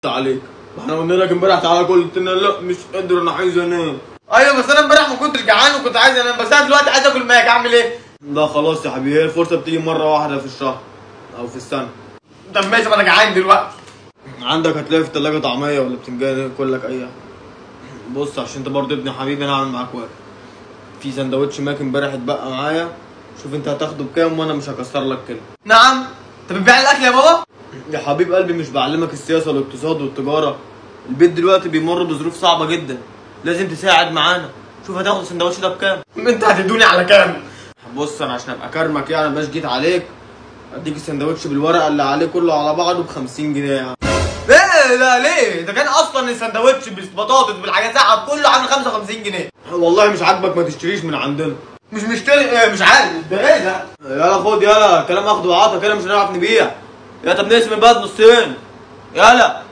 عليك ما احنا قلنا لك امبارح تعالى كل قلت لنا لا مش قادر انا عايز انام ايوه بس انا امبارح ما كنتش جعان وكنت عايز انام بس انا دلوقتي عايز اكل ماك اعمل ايه؟ لا خلاص يا حبيبي هي الفرصه بتيجي مره واحده في الشهر او في السنه طب ماشي ما انا جعان دلوقتي عندك هتلاقي في التلاجة طعمية ولا بتنجان كل لك أي حاجة. بص عشان انت برضه ابن حبيبي انا هعمل معاك واجب في سندوتش ماك امبارح اتبقى معايا شوف انت هتاخده بكام وانا مش هكسر لك كلمة نعم انت بتبيع الاكل يا بابا؟ يا حبيب قلبي مش بعلمك السياسة والاقتصاد والتجارة البيت دلوقتي بيمر بظروف صعبة جدا لازم تساعد معانا شوف هتاخد السندوتش ده بكام انت هتدوني على كام؟ بص انا عشان ابقى كرمك يعني مش جيت عليك اديك السندوتش بالورقة اللي عليه كله على بعضه ب 50 جنيه يعني ايه ده ليه؟ ده كان اصلا السندوتش بالبطاطس بالحاجات ساعه كله عامل 55 جنيه والله مش عاجبك ما تشتريش من عندنا مش مشتري ايه مش عارف ده ايه ده؟ يلا خد يلا كلام اخد وعطا كده مش هنعرف نبيع يا طب نقسم البلد نصين يلا